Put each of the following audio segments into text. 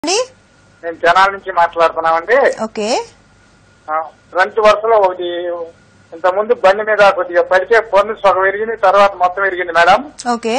అండి మేము జనాల నుంచి మాట్లాడుతున్నామండి ఓకే ఆ, ఫ్రంట్ వరుసలో ఒకటి ఇంత ముందు బండి మీద కొద్దిగా పడితే పన్ను సగం విరిగింది తర్వాత మొత్తం విరిగింది మేడం ఓకే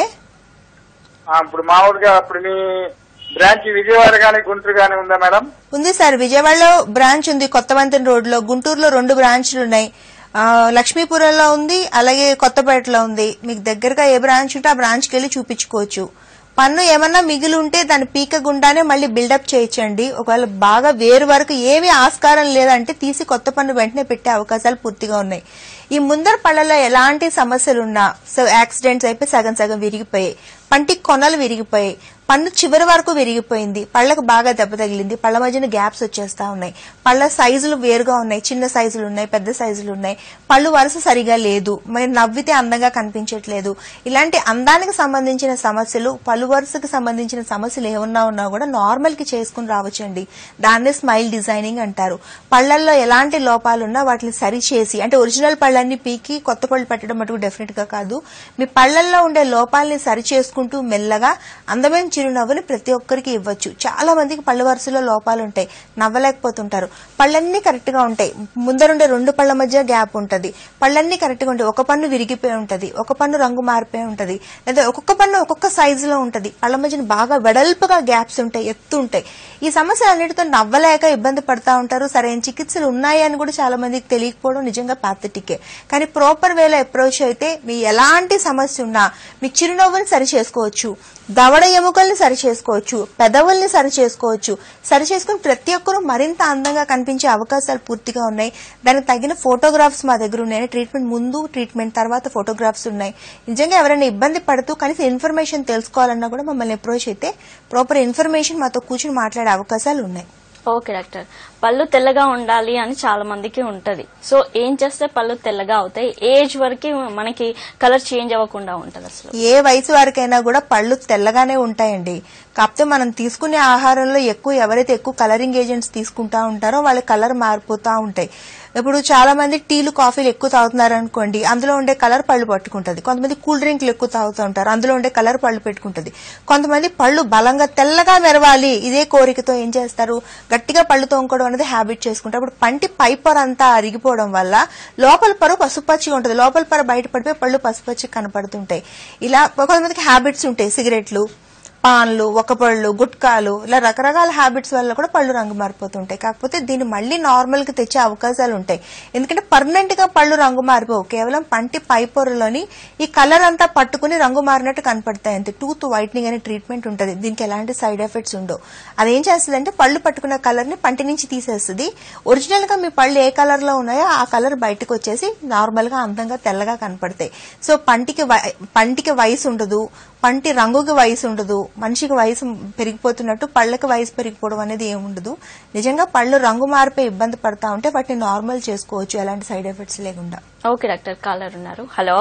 ఆ, ఇప్పుడు మామూలుగా ఇప్పుడు మీ బ్రాంచ్ విజయవాడ గానీ గుంటూరు గానీ ఉందా మేడం ఉంది సార్ విజయవాడలో బ్రాంచ్ ఉంది కొత్త వంతెన రోడ్ లో గుంటూరులో రెండు బ్రాంచ్లు ఉన్నాయి ఆ, లక్ష్మీపురంలో ఉంది అలాగే కొత్తపేటలో ఉంది మీకు దగ్గరగా ఏ బ్రాంచ్ ఉంటే ఆ బ్రాంచ్కి వెళ్ళి చూపించుకోవచ్చు పన్ను ఏమన్నా మిగిలి ఉంటే దాన్ని పీక గుండానే మళ్ళీ బిల్డప్ చేయించండి ఒకవేళ బాగా వేరు వరకు ఏమీ ఆస్కారం లేదంటే తీసి కొత్త పన్ను వెంటనే పెట్టే అవకాశాలు పూర్తిగా ఉన్నాయి ఈ ముందర పళ్ళలో ఎలాంటి సమస్యలు ఉన్నా సో యాక్సిడెంట్స్ అయిపోయి సగం సగం విరిగిపోయాయి పంటి కొనలు విరిగిపోయాయి పన్ను చివరి వరకు విరిగిపోయింది పళ్ళకు బాగా దెబ్బ తగిలింది పళ్ళ మధ్యన గ్యాప్స్ వచ్చేస్తా ఉన్నాయి పళ్ళ సైజులు వేరుగా ఉన్నాయి చిన్న సైజులు ఉన్నాయి పెద్ద సైజులు ఉన్నాయి పళ్ళు వరుస సరిగా లేదు మరి నవ్వితే అందంగా కనిపించట్లేదు ఇలాంటి అందానికి సంబంధించిన సమస్యలు పళ్ళు వరుసకు సంబంధించిన సమస్యలు ఏమన్నా ఉన్నా కూడా నార్మల్ కి చేసుకుని రావచ్చండి దాన్నే స్మైల్ డిజైనింగ్ అంటారు పళ్ళల్లో ఎలాంటి లోపాలు ఉన్నా వాటిని సరిచేసి అంటే ఒరిజినల్ పళ్ళన్ని పీకి కొత్త పళ్ళు పెట్టడం మటుకు డెఫినెట్ గా కాదు మీ పళ్ళల్లో ఉండే లోపాలని సరి చేసుకుంటూ మెల్లగా అందమైన చిరునవ్వుని ప్రతి ఒక్కరికి ఇవ్వచ్చు చాలా మందికి పళ్ళ వరుసలో లోపాలు ఉంటాయి నవ్వలేకపోతుంటారు పళ్ళన్నీ కరెక్ట్ గా ఉంటాయి ముందరుండే రెండు పళ్ళ మధ్య గ్యాప్ ఉంటది పళ్ళన్నీ కరెక్ట్ గా ఉంటాయి ఒక పన్ను విరిగిపోయి ఉంటది ఒక పన్ను రంగు మారిపోయి ఉంటది లేదా ఒక్కొక్క పన్ను ఒక్కొక్క సైజు లో ఉంటది పళ్ళ మధ్యన బాగా వెడల్పుగా గ్యాప్స్ ఉంటాయి ఎత్తు ఉంటాయి ఈ సమస్యలన్నిటితో నవ్వలేక ఇబ్బంది పడతా ఉంటారు సరైన చికిత్సలు ఉన్నాయి అని కూడా చాలా మందికి తెలియకపోవడం నిజంగా పాథటికే కానీ ప్రాపర్ వేలో అప్రోచ్ అయితే మీ ఎలాంటి సమస్య ఉన్నా మీ చిరునవ్వుని సరి చేసుకోవచ్చు దవడ ఎముకల్ని సరి చేసుకోవచ్చు పెదవుల్ని సరి చేసుకోవచ్చు సరి చేసుకుని ప్రతి ఒక్కరూ మరింత అందంగా కనిపించే అవకాశాలు పూర్తిగా ఉన్నాయి దానికి తగిన ఫోటోగ్రాఫ్స్ మా దగ్గర ఉన్నాయి ట్రీట్మెంట్ ముందు ట్రీట్మెంట్ తర్వాత ఫోటోగ్రాఫ్స్ ఉన్నాయి నిజంగా ఎవరైనా ఇబ్బంది పడుతూ కనీసం ఇన్ఫర్మేషన్ తెలుసుకోవాలన్నా కూడా మమ్మల్ని అప్రోచ్ అయితే ప్రాపర్ ఇన్ఫర్మేషన్ మాతో కూర్చుని మాట్లాడే అవకాశాలు ఉన్నాయి ఓకే డాక్టర్ పళ్ళు తెల్లగా ఉండాలి అని చాలా మందికి ఉంటది సో ఏం చేస్తే పళ్ళు తెల్లగా అవుతాయి ఏజ్ వరకు మనకి కలర్ చేంజ్ అవ్వకుండా ఉంటది అసలు ఏ వయసు వారికైనా కూడా పళ్ళు తెల్లగానే ఉంటాయండి కాకపోతే మనం తీసుకునే ఆహారంలో ఎక్కువ ఎవరైతే ఎక్కువ కలరింగ్ ఏజెంట్స్ తీసుకుంటా ఉంటారో వాళ్ళ కలర్ మారిపోతా ఉంటాయి ఇప్పుడు చాలా మంది టీలు కాఫీలు ఎక్కువ తాగుతున్నారు అనుకోండి అందులో ఉండే కలర్ పళ్ళు పట్టుకుంటది కొంతమంది కూల్ డ్రింక్లు ఎక్కువ తాగుతూ ఉంటారు అందులో ఉండే కలర్ పళ్ళు పెట్టుకుంటది కొంతమంది పళ్ళు బలంగా తెల్లగా మెరవాలి ఇదే కోరికతో ఏం చేస్తారు గట్టిగా పళ్ళు తోముకోవడం అనేది హ్యాబిట్ చేసుకుంటారు అప్పుడు పంటి పై పొర అంతా అరిగిపోవడం వల్ల లోపల పొర పసుపచ్చిగా ఉంటుంది లోపల పొర బయట పడిపోయి పళ్ళు పసుపచ్చి కనపడుతుంటాయి ఇలా కొంతమందికి హ్యాబిట్స్ ఉంటాయి సిగరెట్లు పాన్లు పళ్ళు గుట్కాలు ఇలా రకరకాల హ్యాబిట్స్ వల్ల కూడా పళ్ళు రంగు మారిపోతుంటాయి కాకపోతే దీన్ని మళ్ళీ నార్మల్ కి తెచ్చే అవకాశాలు ఉంటాయి ఎందుకంటే పర్మనెంట్ గా పళ్ళు రంగు మారిపోవు కేవలం పంటి పై పొరలోని ఈ కలర్ అంతా పట్టుకుని రంగు మారినట్టు కనపడతాయి అంతే టూత్ వైట్నింగ్ అనే ట్రీట్మెంట్ ఉంటుంది దీనికి ఎలాంటి సైడ్ ఎఫెక్ట్స్ ఉండవు అదేం చేస్తుంది అంటే పళ్ళు పట్టుకున్న కలర్ ని పంటి నుంచి తీసేస్తుంది ఒరిజినల్ గా మీ పళ్ళు ఏ కలర్ లో ఉన్నాయో ఆ కలర్ బయటకు వచ్చేసి నార్మల్ గా అందంగా తెల్లగా కనపడతాయి సో పంటికి వయ- పంటికి వయసు ఉండదు పంటి రంగుకి వయసు ఉండదు మనిషికి వయసు పెరిగిపోతున్నట్టు పళ్ళకి వయసు పెరిగిపోవడం అనేది ఏముండదు నిజంగా పళ్ళు రంగు మారిపోయి ఇబ్బంది పడతా ఉంటే వాటిని నార్మల్ చేసుకోవచ్చు ఎలాంటి సైడ్ ఎఫెక్ట్స్ లేకుండా ఓకే డాక్టర్ కాలర్ ఉన్నారు హలో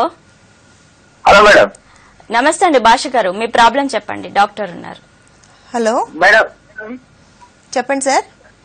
హలో మేడం నమస్తే అండి భాష గారు మీ ప్రాబ్లం చెప్పండి డాక్టర్ ఉన్నారు హలో మేడం చెప్పండి సార్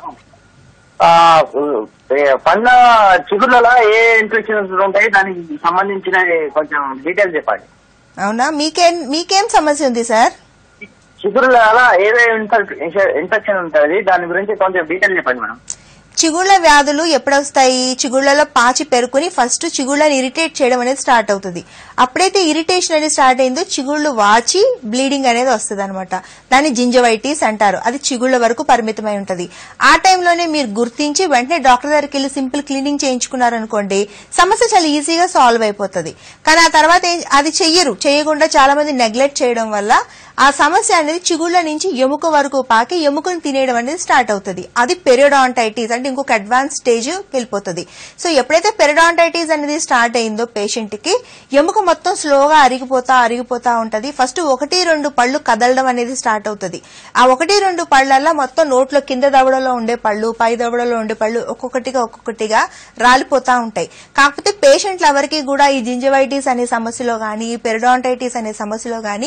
పన్న చిగుర్లలో ఏ ఇన్ఫెక్షన్స్ ఉంటాయి దానికి సంబంధించిన కొంచెం డీటెయిల్స్ చెప్పండి అవునా మీకేం మీకేం సమస్య ఉంది సార్ చిగురుల ఏదే ఇన్ఫెక్షన్ ఉంటుంది దాని గురించి కొంచెం డీటెయిల్ చెప్పండి మేడం చిగుళ్ళ వ్యాధులు ఎప్పుడొస్తాయి చిగుళ్ళలో పాచి పెరుకుని ఫస్ట్ చిగుళ్ళని ఇరిటేట్ చేయడం అనేది స్టార్ట్ అవుతుంది అప్పుడైతే ఇరిటేషన్ అనేది స్టార్ట్ అయిందో చిగుళ్ళు వాచి బ్లీడింగ్ అనేది వస్తుంది అనమాట దాన్ని జింజవైటిస్ అంటారు అది చిగుళ్ళ వరకు పరిమితమై ఉంటది ఆ టైంలోనే మీరు గుర్తించి వెంటనే డాక్టర్ దగ్గరికి వెళ్ళి సింపుల్ క్లీనింగ్ చేయించుకున్నారనుకోండి సమస్య చాలా ఈజీగా సాల్వ్ అయిపోతుంది కానీ ఆ తర్వాత ఏం- అది చెయ్యరు చేయకుండా చాలా మంది నెగ్లెక్ట్ చేయడం వల్ల ఆ సమస్య అనేది చిగుళ్ళ నుంచి ఎముక వరకు పాకి ఎముకను తినేయడం అనేది స్టార్ట్ అవుతుంది అది పెరియోడాంటైటిస్ అంటే ఇంకొక అడ్వాన్స్ స్టేజ్ వెళ్ళిపోతుంది సో ఎప్పుడైతే పెరిడాంటైటిస్ అనేది స్టార్ట్ అయిందో పేషెంట్ కి ఎముక మొత్తం స్లోగా అరిగిపోతా అరిగిపోతా ఉంటది ఫస్ట్ ఒకటి రెండు పళ్ళు కదలడం అనేది స్టార్ట్ అవుతుంది ఆ ఒకటి రెండు పళ్ళల్లో మొత్తం నోట్లో కింద దవడలో ఉండే పళ్ళు పై దవడలో ఉండే పళ్ళు ఒక్కొక్కటిగా ఒక్కొక్కటిగా రాలిపోతా ఉంటాయి కాకపోతే పేషెంట్లు ఎవరికి కూడా ఈ జింజవైటిస్ అనే సమస్యలో గానీ ఈ పెరిడాంటైటిస్ అనే సమస్యలో గానీ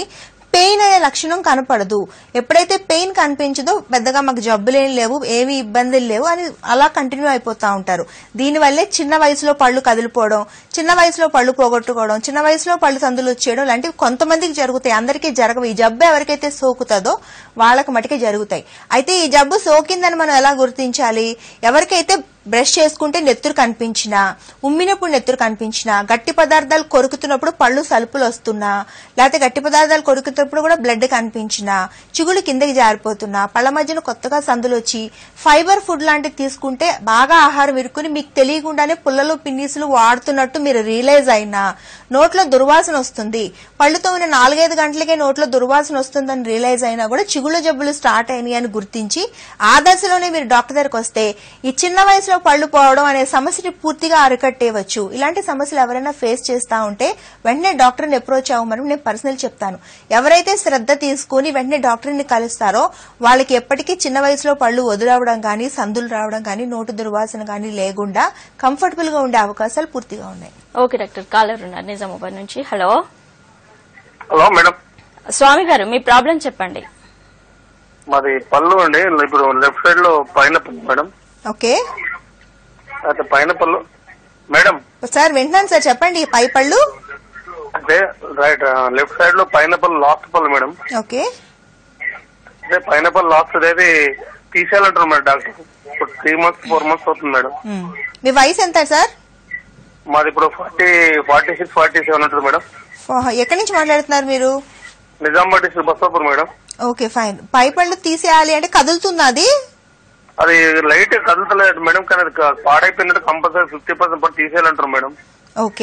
పెయిన్ అనే లక్షణం కనపడదు ఎప్పుడైతే పెయిన్ కనిపించదో పెద్దగా మాకు జబ్బులేం లేవు ఏమి ఇబ్బందులు లేవు అని అలా కంటిన్యూ అయిపోతా ఉంటారు దీనివల్లే చిన్న వయసులో పళ్ళు కదిలిపోవడం చిన్న వయసులో పళ్ళు పోగొట్టుకోవడం చిన్న వయసులో పళ్ళు సందులు వచ్చేయడం లాంటివి కొంతమందికి జరుగుతాయి అందరికీ జరగవు ఈ జబ్బు ఎవరికైతే సోకుతుందో వాళ్ళకి మటుకే జరుగుతాయి అయితే ఈ జబ్బు సోకిందని మనం ఎలా గుర్తించాలి ఎవరికైతే బ్రష్ చేసుకుంటే నెత్తురు కనిపించినా ఉమ్మినప్పుడు నెత్తురు కనిపించినా గట్టి పదార్థాలు కొరుకుతున్నప్పుడు పళ్ళు సలుపులు వస్తున్నా లేకపోతే గట్టి పదార్థాలు కొరుకుతున్నప్పుడు కూడా బ్లడ్ కనిపించినా చిగుళ్ళు కిందకి జారిపోతున్నా పళ్ళ మధ్యన కొత్తగా సందులు వచ్చి ఫైబర్ ఫుడ్ లాంటివి తీసుకుంటే బాగా ఆహారం ఇరుక్కుని మీకు తెలియకుండానే పుల్లలు పిన్నీసులు వాడుతున్నట్టు మీరు రియలైజ్ అయినా నోట్లో దుర్వాసన వస్తుంది పళ్ళుతో ఉన్న నాలుగైదు గంటలకే నోట్లో దుర్వాసన వస్తుందని రియలైజ్ అయినా కూడా చిగుళ్ళ జబ్బులు స్టార్ట్ అయినాయి అని గుర్తించి ఆ దశలోనే మీరు డాక్టర్ దగ్గరకు వస్తే ఈ చిన్న వయసులో పళ్ళు పోవడం అనే సమస్యని పూర్తిగా అరికట్టేయవచ్చు ఇలాంటి సమస్యలు ఎవరైనా ఫేస్ చేస్తా ఉంటే వెంటనే డాక్టర్ని అప్రోచ్ అవ్వమని నేను పర్సనల్ చెప్తాను ఎవరైతే శ్రద్ధ తీసుకుని వెంటనే డాక్టర్ని కలుస్తారో వాళ్ళకి ఎప్పటికీ చిన్న వయసులో పళ్ళు వదిలవడం కానీ సందులు రావడం కానీ నోటు దుర్వాసన కానీ లేకుండా కంఫర్టబుల్ గా ఉండే అవకాశాలు పూర్తిగా ఉన్నాయి ఓకే డాక్టర్ కాలర్ ఉన్నారు నిజామాబాద్ నుంచి హలో హలో మేడం స్వామి గారు మీ ప్రాబ్లం చెప్పండి మాది పళ్ళు అండి ఇప్పుడు లెఫ్ట్ సైడ్ లో పైన పళ్ళు మేడం ఓకే అయితే పైన పళ్ళు మేడం సార్ వింటున్నాను సార్ చెప్పండి పై పళ్ళు అంటే రైట్ లెఫ్ట్ సైడ్ లో పైన పళ్ళు లాస్ట్ పళ్ళు మేడం ఓకే అదే పైన పళ్ళు లాస్ట్ అదేది తీసేయాలంటారు మేడం డాక్టర్ ఇప్పుడు త్రీ మంత్స్ ఫోర్ మంత్స్ అవుతుంది మేడం మ్మ్. మీ వయసు ఎంత సార్ మాది ఇప్పుడు forty forty six forty seven ఉంటుంది మేడం ఓహో, ఎక్కడి నుంచి మాట్లాడుతున్నారు మీరు Nizamabad district Bassapur madam okay fine పై పళ్ళు తీసేయాలి అంటే కదులుతుందా అది అది లైట్ కదులుతలేదు మేడం కానీ అది క- పాడైపోయినట్టు కంపల్సరీ ఫిఫ్టీ పర్సెంట్ పట్టు తీసేయాలంటారు మేడం ఓకే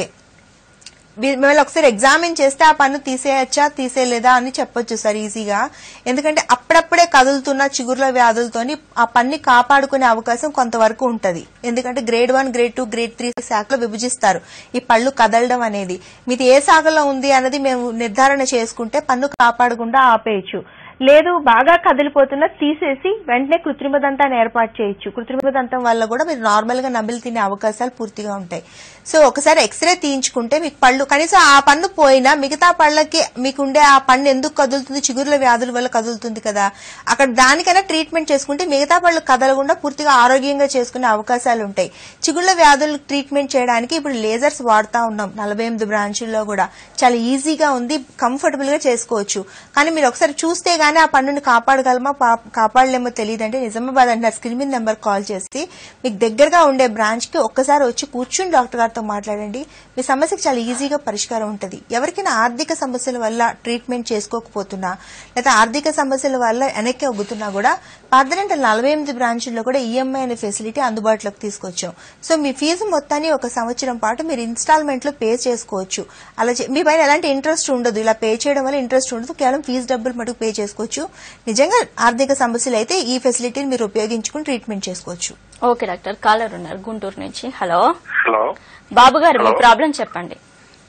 మీ- మిమ్మల్ని ఒకసారి ఎగ్జామిన్ చేస్తే ఆ పన్ను తీసేయచ్చా తీసేయలేదా అని చెప్పొచ్చు సార్ ఈజీగా ఎందుకంటే అప్పుడప్పుడే కదులుతున్న చిగుర్ల వ్యాధులతోని ఆ పన్ని కాపాడుకునే అవకాశం కొంతవరకు ఉంటది ఎందుకంటే grade one grade two grade three శాఖలో విభజిస్తారు ఈ పళ్ళు కదలడం అనేది మీది ఏ శాఖలో ఉంది అన్నది మేము నిర్ధారణ చేసుకుంటే పన్ను కాపాడకుండా ఆపేయచ్చు లేదు బాగా కదిలిపోతున్న తీసేసి వెంటనే కృత్రిమ దంతాన్ని ఏర్పాటు చేయొచ్చు కృత్రిమ దంతం వల్ల కూడా మీరు నార్మల్ గా నమిలి తినే అవకాశాలు పూర్తిగా ఉంటాయి సో ఒకసారి ఎక్స్రే తీయించుకుంటే మీకు పళ్ళు కనీసం ఆ పన్ను పోయినా మిగతా పళ్ళకి మీకు ఉండే ఆ పన్ను ఎందుకు కదులుతుంది చిగుర్ల వ్యాధుల వల్ల కదులుతుంది కదా అక్కడ దానికైనా ట్రీట్మెంట్ చేసుకుంటే మిగతా పళ్ళు కదలకుండా పూర్తిగా ఆరోగ్యంగా చేసుకునే అవకాశాలు ఉంటాయి చిగుళ్ళ వ్యాధులు ట్రీట్మెంట్ చేయడానికి ఇప్పుడు లేజర్స్ వాడుతా ఉన్నాం నలభై ఎనిమిది బ్రాంచుల్లో కూడా చాలా ఈజీగా ఉంది కంఫర్టబుల్ గా చేసుకోవచ్చు కానీ మీరు ఒకసారి చూస్తే గానీ ఆ పన్నుని కాపాడగలమా పా- కాపాడలేమో తెలియదంటే నిజామాబాద్ అంటే స్క్రీన్ మీద నెంబర్ కాల్ చేసి మీకు దగ్గరగా ఉండే బ్రాంచ్ కి ఒక్కసారి వచ్చి కూర్చుని డాక్టర్ గారితో మాట్లాడండి మీ సమస్యకి చాలా ఈజీగా పరిష్కారం ఉంటుంది ఎవరికైనా ఆర్థిక సమస్యల వల్ల ట్రీట్మెంట్ చేసుకోకపోతున్నా లేదా ఆర్థిక సమస్యల వల్ల వెనక్కి ఒగ్గుతున్నా కూడా పద్దెనంట నలభై ఎనిమిది బ్రాంచుల్లో కూడా ఈఎంఐ అనే ఫెసిలిటీ అందుబాటులోకి తీసుకొచ్చాం సో మీ ఫీజు మొత్తాన్ని ఒక సంవత్సరం పాటు మీరు ఇన్స్టాల్మెంట్ లో పే చేసుకోవచ్చు అలా చే- మీ పైన ఎలాంటి ఇంట్రెస్ట్ ఉండదు ఇలా పే చేయడం వల్ల ఇంట్రెస్ట్ ఉండదు కేవలం ఫీజు డబ్బులు మటుకు పే చేసుకోవచ్చు నిజంగా ఆర్థిక సమస్యలు అయితే ఈ ఫెసిలిటీని మీరు ఉపయోగించుకుని ట్రీట్మెంట్ చేసుకోవచ్చు ఓకే డాక్టర్ కాలర్ ఉన్నారు గుంటూరు నుంచి హలో హలో బాబు గారు మీ Hello. ప్రాబ్లం చెప్పండి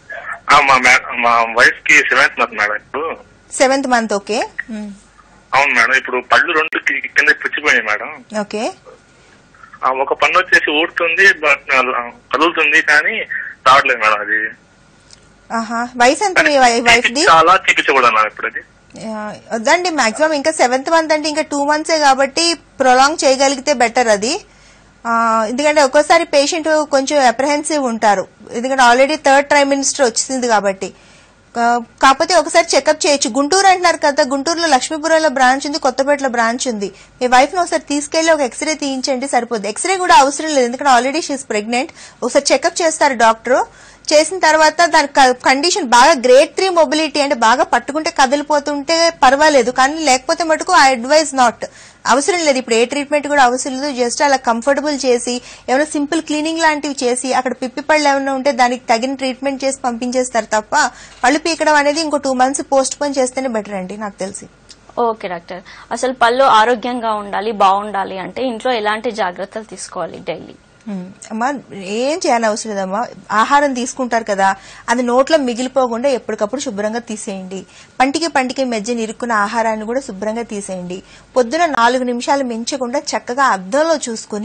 మా మేడం మా వైఫ్ కి సెవెంత్ మంత్ మేడం ఇప్పుడు సెవెంత్ మంత్ ఓకే మ్, అవును మేడం ఇప్పుడు పళ్ళు రెండు కి- కింద పుచ్చిపోయాయి మేడం ఓకే ఆ, ఒక పన్ను వచ్చేసి ఊడుతుంది బట్ కదులుతుంది కానీ రావట్లేదు మేడం అది ఆహా వయసు ఎంత మీ వైఫ్ ది చాలా తీపించకూడదు మేడం ఇప్పుడు అది ఆ, వద్దండి మాక్సిమం ఇంకా సెవెంత్ మంత్ అంటే ఇంకా టూ మంత్సే కాబట్టి ప్రొలాంగ్ చేయగలిగితే బెటర్ అది ఆ, ఎందుకంటే ఒక్కోసారి పేషెంట్ కొంచెం అప్రహెన్సివ్ ఉంటారు ఎందుకంటే ఆల్రెడీ థర్డ్ ట్రైమ్ మినిస్టర్ వచ్చింది కాబట్టి కా- కాకపోతే ఒకసారి చెకప్ చేయొచ్చు గుంటూరు అంటున్నారు కదా గుంటూరులో లక్ష్మీపురంలో బ్రాంచ్ ఉంది కొత్తపేటలో బ్రాంచ్ ఉంది మీ వైఫ్ ని ఒకసారి తీసుకెళ్లి ఒక ఎక్స్రే తీయించండి సరిపోద్ది ఎక్స్రే కూడా అవసరం లేదు ఎందుకంటే ఆల్రెడీ షీస్ ప్రెగ్నెంట్ ఒకసారి చెకప్ చేస్తారు డాక్టర్ చేసిన తర్వాత దాని కండిషన్ బాగా గ్రేడ్ త్రీ మొబిలిటీ అంటే బాగా పట్టుకుంటే కదిలిపోతుంటే పర్వాలేదు కానీ లేకపోతే మటుకు ఐ అడ్వైజ్ నాట్ అవసరం లేదు ఇప్పుడు ఏ ట్రీట్మెంట్ కూడా అవసరం లేదు జస్ట్ అలా కంఫర్టబుల్ చేసి ఏమైనా సింపుల్ క్లీనింగ్ లాంటివి చేసి అక్కడ పిప్పి పళ్ళు ఏమైనా ఉంటే దానికి తగిన ట్రీట్మెంట్ చేసి పంపించేస్తారు తప్ప పళ్ళు పీకడం అనేది ఇంకో టూ మంత్స్ పోస్ట్ పోన్ చేస్తేనే బెటర్ అండి నాకు తెలిసి ఓకే డాక్టర్ అసలు పళ్ళు ఆరోగ్యంగా ఉండాలి బాగుండాలి అంటే ఇంట్లో ఎలాంటి జాగ్రత్తలు తీసుకోవాలి డైలీ ఉమ్, అమ్మా ఏం చేయాలని అవసరం లేదమ్మా ఆహారం తీసుకుంటారు కదా అది నోట్లో మిగిలిపోకుండా ఎప్పటికప్పుడు శుభ్రంగా తీసేయండి పంటికి పంటికి మధ్య ఇరుక్కున్న ఆహారాన్ని కూడా శుభ్రంగా తీసేయండి పొద్దున నాలుగు నిమిషాలు మించకుండా చక్కగా అద్దంలో చూసుకుని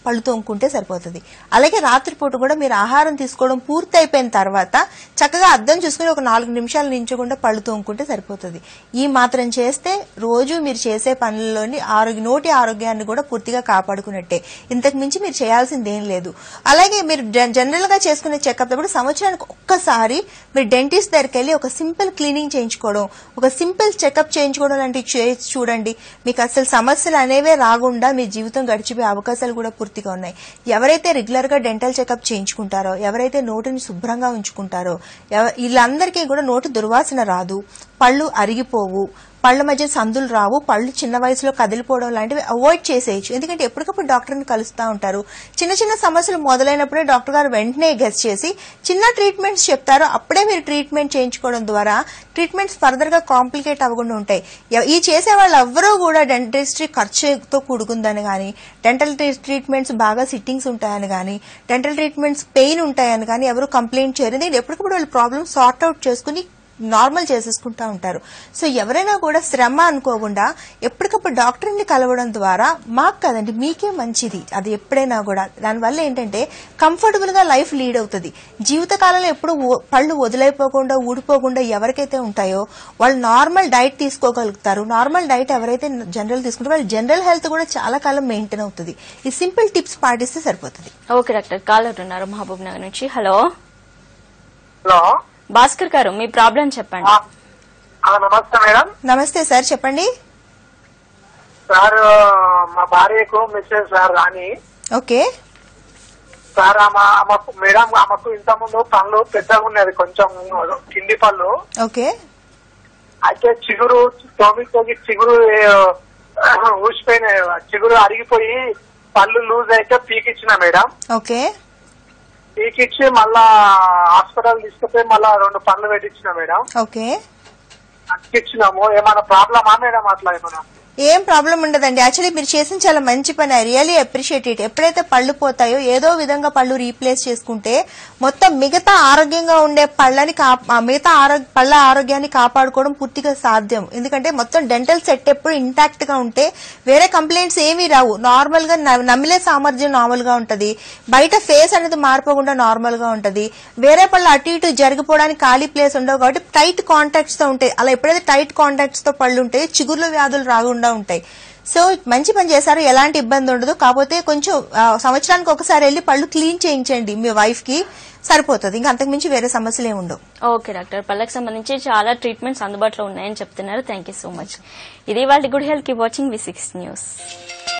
పళ్ళు తోముకుంటే సరిపోతుంది అలాగే రాత్రిపూట కూడా మీరు ఆహారం తీసుకోవడం పూర్తి అయిపోయిన తర్వాత చక్కగా అద్దం చూసుకుని ఒక నాలుగు నిమిషాలు నించకుండా పళ్ళు తోముకుంటే సరిపోతుంది ఈ మాత్రం చేస్తే రోజు మీరు చేసే పనుల్లోని ఆరోగ్య నోటి ఆరోగ్యాన్ని కూడా పూర్తిగా కాపాడుకున్నట్టే ఇంతకు మించి మీరు చేయాల్సింది ఏం లేదు అలాగే మీరు జనరల్ గా చేసుకునే చెకప్ కూడా సంవత్సరానికి ఒక్కసారి మీరు డెంటిస్ట్ దగ్గరికి వెళ్ళి ఒక సింపుల్ క్లీనింగ్ చేయించుకోవడం ఒక సింపుల్ చెకప్ చేయించుకోవడం లాంటివి చేసి చూడండి మీకు అసలు సమస్యలు అనేవే రాకుండా మీ జీవితం గడిచిపోయే అవకాశాలు కూడా పూర్తిగా ఉన్నాయి ఎవరైతే రెగ్యులర్ గా డెంటల్ చెకప్ చేయించుకుంటారో ఎవరైతే నోటిని శుభ్రంగా ఉంచుకుంటారో ఎవ- వీళ్ళందరికీ కూడా నోటి దుర్వాసన రాదు పళ్ళు అరిగిపోవు పళ్ళ మధ్య సందులు రావు పళ్ళు చిన్న వయసులో కదిలిపోవడం లాంటివి అవాయిడ్ చేసేయచ్చు ఎందుకంటే ఎప్పటికప్పుడు డాక్టర్ని కలుస్తూ ఉంటారు చిన్న చిన్న సమస్యలు మొదలైనప్పుడే డాక్టర్ గారు వెంటనే గెస్ చేసి చిన్న ట్రీట్మెంట్స్ చెప్తారు అప్పుడే మీరు ట్రీట్మెంట్ చేయించుకోవడం ద్వారా ట్రీట్మెంట్స్ ఫర్దర్ గా కాంప్లికేట్ అవ్వకుండా ఉంటాయి ఎవ- ఈ చేసే వాళ్ళు ఎవ్వరూ కూడా డెంటిస్ట్రీ ఖర్చుతో కూడుకుందని కానీ డెంటల్ ట్రీట్మెంట్స్ బాగా సిట్టింగ్స్ ఉంటాయని కానీ డెంటల్ ట్రీట్మెంట్స్ పెయిన్ ఉంటాయని కానీ ఎవరు కంప్లైంట్ చేయరు ఎందుకంటే ఎప్పటికప్పుడు వాళ్ళు ప్రాబ్లమ్ సార్ట్ అవుట్ చేసుకుని నార్మల్ చేసేసుకుంటా ఉంటారు సో ఎవరైనా కూడా శ్రమ అనుకోకుండా ఎప్పటికప్పుడు డాక్టర్ని కలవడం ద్వారా మాకు కదండి మీకే మంచిది అది ఎప్పుడైనా కూడా దానివల్ల ఏంటంటే కంఫర్టబుల్ గా లైఫ్ లీడ్ అవుతుంది జీవితకాలంలో ఎప్పుడు ఓ- పళ్ళు వదిలైపోకుండా ఊడిపోకుండా ఎవరికైతే ఉంటాయో వాళ్ళు నార్మల్ డైట్ తీసుకోగలుగుతారు నార్మల్ డైట్ ఎవరైతే జనరల్ తీసుకుంటారో వాళ్ళ జనరల్ హెల్త్ కూడా చాలా కాలం మెయింటైన్ అవుతుంది ఈ సింపుల్ టిప్స్ పాటిస్తే సరిపోతుంది ఓకే డాక్టర్ కాలర్ ఉన్నారు మహబూబ్ నగర్ నుంచి హలో హలో భాస్కర్ గారు మీ ప్రాబ్లం చెప్పండి ఆ, ఆ, నమస్తే మేడం నమస్తే సార్ చెప్పండి సార్ మా భార్యకు మెసేజ్ సార్ రాని ఓకే సార్ ఆమె ఆమెకు మేడం ఆమెకు ఇంత ముందు పళ్ళు పెద్దగా ఉన్నది కొంచెం కింది పళ్ళు ఓకే అయితే చిగురు తోమి తోగి చిగురు ఆ, ఊసిపోయిన చిగురు అరిగిపోయి పళ్ళు లూజ్ అయితే పీకిచ్చిన మేడం ఓకే పీకిచ్చి మళ్ళా హాస్పిటల్ తీసుకుపోయి మళ్ళా రెండు పళ్ళు పెట్టించిన మేడం ఓకే అతికిచ్చినాము ఏమైనా ప్రాబ్లమా మేడం అట్లా ఏమైనా ఏం ప్రాబ్లం ఉండదండి యాక్చువల్లీ మీరు చేసిన చాలా మంచి పని ఐ రియలీ అప్రిషియేట్ ఇట్ ఎప్పుడైతే పళ్ళు పోతాయో ఏదో విధంగా పళ్ళు రీప్లేస్ చేసుకుంటే మొత్తం మిగతా ఆరోగ్యంగా ఉండే పళ్ళని కా- ఆ మిగతా ఆరోగ్య పళ్ళ ఆరోగ్యాన్ని కాపాడుకోవడం పూర్తిగా సాధ్యం ఎందుకంటే మొత్తం డెంటల్ సెట్ ఎప్పుడు ఇంటాక్ట్ గా ఉంటే వేరే కంప్లైంట్స్ ఏమీ రావు నార్మల్ గా న- నమిలే సామర్థ్యం నార్మల్ గా ఉంటది బయట ఫేస్ అనేది మారిపోకుండా నార్మల్ గా ఉంటది వేరే పళ్ళు అటు ఇటు జరిగిపోవడానికి ఖాళీ ప్లేస్ ఉండవు కాబట్టి టైట్ కాంటాక్ట్స్ తో ఉంటాయి అలా ఎప్పుడైతే టైట్ కాంటాక్ట్స్ తో పళ్ళు ఉంటాయి చిగుర్ల వ్యాధులు రాకుండా ఉంటాయి సో మంచి పని చేశారు ఎలాంటి ఇబ్బంది ఉండదు కాకపోతే కొంచెం ఆ, సంవత్సరానికి ఒకసారి వెళ్ళి పళ్ళు క్లీన్ చేయించండి మీ వైఫ్ కి సరిపోతుంది ఇంకా అంతకుమించి వేరే సమస్యలు ఏమి ఉండవు ఓకే డాక్టర్ పళ్ళకి సంబంధించి చాలా ట్రీట్మెంట్స్ అందుబాటులో ఉన్నాయని చెప్తున్నారు థ్యాంక్ యూ సో మచ్ ఇది వాళ్ళ గుడ్ హెల్త్ కి వాచింగ్ వి సిక్స్ న్యూస్